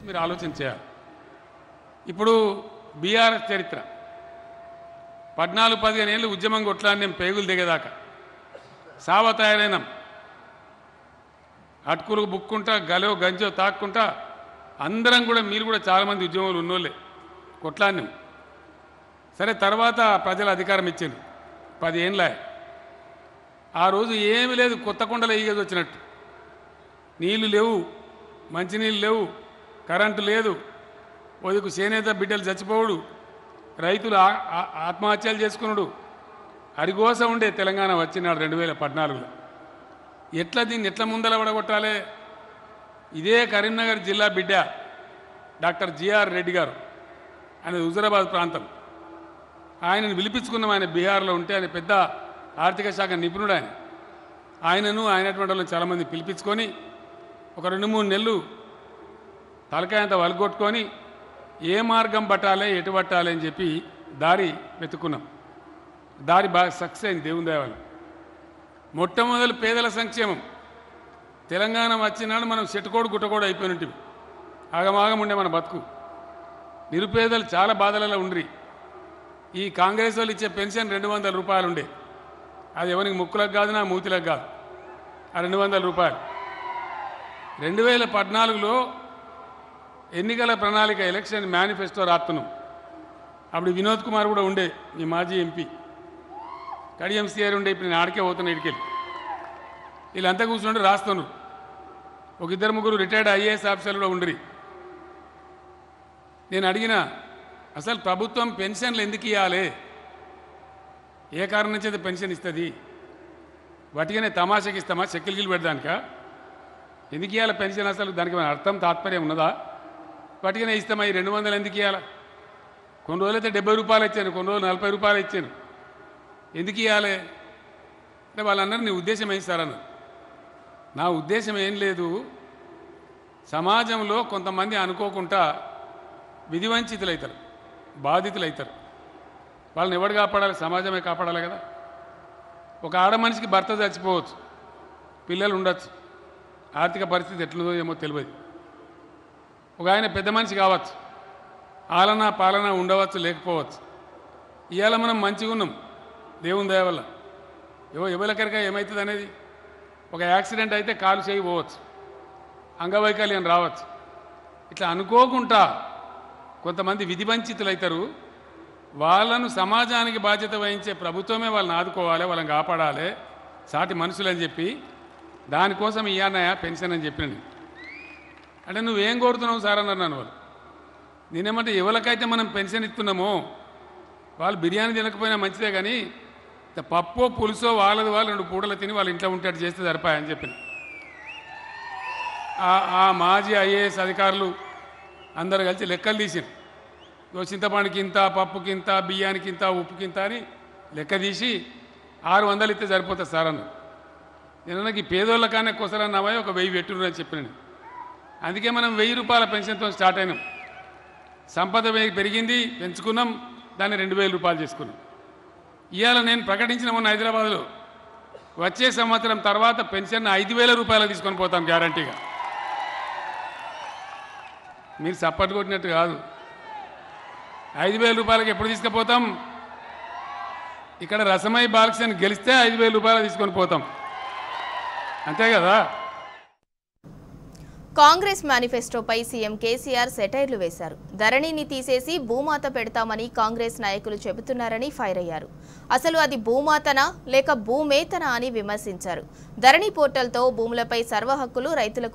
మీరు ఆలోచన చేయాలి ఇప్పుడు బీఆర్ఎస్ చరిత్ర పద్నాలుగు పదిహేను ఏళ్ళు ఉద్యమం కొట్లాన్ని నేను పేగులు దిగేదాకా సావ తయారైనాం అటుకులు బుక్కుంటా గలో గంజో తాక్కుంటా అందరం కూడా మీరు కూడా చాలామంది ఉద్యమంలో ఉన్నోళ్ళే కొట్లాన్ని సరే తర్వాత ప్రజలు అధికారం ఇచ్చింది పది ఏండ్లే ఆ రోజు ఏమీ లేదు కొత్త కొండలు ఈగేది వచ్చినట్టు నీళ్లు లేవు మంచినీళ్ళు లేవు కరెంటు లేదు ఒదుకు చేనేత బిడ్డలు చచ్చిపోవుడు రైతులు ఆ- ఆ- ఆత్మహత్యలు చేసుకున్నాడు అరిగోస ఉండే తెలంగాణ వచ్చినాడు రెండు వేల పద్నాలుగులో ఎట్లా దీన్ని ఎట్లా ముందల పడగొట్టాలి ఇదే కరీంనగర్ జిల్లా బిడ్డ డాక్టర్ జిఆర్ రెడ్డి గారు ఆయన హుజరాబాద్ ప్రాంతం ఆయనను పిలిపించుకున్నాం ఆయన బీహార్లో ఉంటే ఆయన పెద్ద ఆర్థిక శాఖ నిపుణుడు ఆయన ఆయనను ఆయనటువంటి వాళ్ళని చాలామంది పిలిపించుకొని ఒక రెండు మూడు నెలలు తలకాయంత వలగొట్టుకొని ఏ మార్గం పట్టాలి ఎటు పట్టాలి అని చెప్పి దారి వెతుక్కున్నాం దారి బాగా సక్సెస్ అయింది దేవుని దేవాలి మొట్టమొదలు పేదల సంక్షేమం తెలంగాణ వచ్చినాడు మనం చెట్టుకోడు గుట్టకోడు అయిపోయినట్టు ఆగమాగం ఉండే మన బతుకు నిరుపేదలు చాలా బాధలలో ఉండ్రి ఈ కాంగ్రెస్ వాళ్ళు ఇచ్చే పెన్షన్ రెండు వందల రూపాయలు ఉండే అది ఎవరికి ముక్కులకు కాదు నా మూతిలకు కాదు ఆ రెండు వందల రూపాయలు రెండు వేల పద్నాలుగులో ఎన్నికల ప్రణాళిక ఎలక్షన్ మేనిఫెస్టో రాస్తున్నాం అప్పుడు వినోద్ కుమార్ కూడా ఉండే ఈ మాజీ ఎంపీ కడియం సిఆర్ ఉండే ఇప్పుడు నేను ఆడికే పోతున్నా ఇడికెళ్ళి వీళ్ళంతా కూర్చుంటే రాస్తున్నారు ఒక ఇద్దరు ముగ్గురు రిటైర్డ్ ఐఏఎస్ ఆఫీసర్లు కూడా ఉండ్రి నేను అడిగిన అసలు ప్రభుత్వం పెన్షన్లు ఎందుకు ఇవ్వాలి ఏ కారణం నుంచి అయితే పెన్షన్ ఇస్తుంది వాటికనే తమాషకి ఇస్తామా చెక్కిలు గిల్లు పెడదానిక ఎందుకు ఇవ్వాలి పెన్షన్ అసలు దానికి ఏమైనా అర్థం తాత్పర్యం ఉన్నదా వాటికనే ఇస్తామా ఈ రెండు వందలు ఎందుకు ఇవ్వాలి కొన్ని రోజులైతే డెబ్బై రూపాయలు ఇచ్చాను కొన్ని రోజులు నలభై రూపాయలు ఇచ్చాను ఎందుకు ఇవ్వాలి అంటే వాళ్ళందరూ నీ ఉద్దేశం ఏం సార్ అన్నారు నా ఉద్దేశం ఏం లేదు సమాజంలో కొంతమంది అనుకోకుండా విధివంచితులు అవుతారు బాధితులు అవుతారు వాళ్ళని ఎవడు కాపాడాలి సమాజమే కాపాడాలి కదా ఒక ఆడ మనిషికి భర్త చచ్చిపోవచ్చు పిల్లలు ఉండొచ్చు ఆర్థిక పరిస్థితి ఎట్లుందో ఏమో తెలియదు ఒక ఆయన పెద్ద మనిషి కావచ్చు ఆలన పాలన ఉండవచ్చు లేకపోవచ్చు ఇవాళ మనం మంచిగా ఉన్నాం దేవుని దయ వల్ల ఎవ ఎవరికరిగా ఏమవుతుంది అనేది ఒక యాక్సిడెంట్ అయితే కాలు చేయి పోవచ్చు అంగవైకల్యం రావచ్చు ఇట్లా అనుకోకుండా కొంతమంది విధివంచితులు అవుతారు వాళ్ళను సమాజానికి బాధ్యత వహించే ప్రభుత్వమే వాళ్ళని ఆదుకోవాలి వాళ్ళని కాపాడాలి సాటి మనుషులు అని చెప్పి దానికోసం ఇయ్యానయా పెన్షన్ అని చెప్పిన నేను. అంటే నువ్వేం కోరుతున్నావు సార్ అన్నారు నన్ను వాళ్ళు నేనేమంటే ఎవరికైతే మనం పెన్షన్ ఇస్తున్నామో వాళ్ళు బిర్యానీ తినకపోయినా మంచిదే కానీ ఇంత పప్పో పులుసో వాళ్ళది వాళ్ళు రెండు పూటలు తిని వాళ్ళ ఇంట్లో ఉంటే చేస్తే సరిపాయని చెప్పిన ఆ- ఆ మాజీ ఐఏఎస్ అధికారులు అందరు కలిసి లెక్కలు తీసారు ఓ చింతపండుకి ఇంత పప్పుకి ఇంత బియ్యానికి ఇంత ఉప్పుకి ఇంత అని లెక్క తీసి ఆరు వందలు ఇస్తే సరిపోతుంది సార్ అన్న నేను నాకు ఈ పేదోళ్ళ కానీ కొసరన్నావా ఒక వెయ్యి పెట్టున్నారు అని చెప్పిన నేను. అందుకే మనం వెయ్యి రూపాయల పెన్షన్తో స్టార్ట్ అయినాం సంపద పె- పెరిగింది పెంచుకున్నాం దాన్ని రెండు వేల రూపాయలు చేసుకున్నాం ఇవాళ నేను ప్రకటించిన మొన్న హైదరాబాద్లో వచ్చే సంవత్సరం తర్వాత పెన్షన్ ఐదు వేల రూపాయలు తీసుకొని పోతాం గ్యారంటీగా మీరు సప్పట్టు కొట్టినట్టు కాదు ఐదు వేల రూపాయలకి ఎప్పుడు తీసుకుపోతాం ఇక్కడ రసమై బాలకృష్ణ గెలిస్తే ఐదు వేల రూపాయలు తీసుకొని పోతాం అంతే కదా కాంగ్రెస్ మేనిఫెస్టోపై సీఎం కేసీఆర్ సెటైర్లు వేశారు ధరణిని తీసేసి భూమాత పెడతామని కాంగ్రెస్ నాయకులు చెబుతున్నారని ఫైర్ అయ్యారు అసలు అది భూమాతనా లేక భూమేతనా అని విమర్శించారు ధరణి పోర్టల్తో భూములపై సర్వ హక్కులు రైతులకు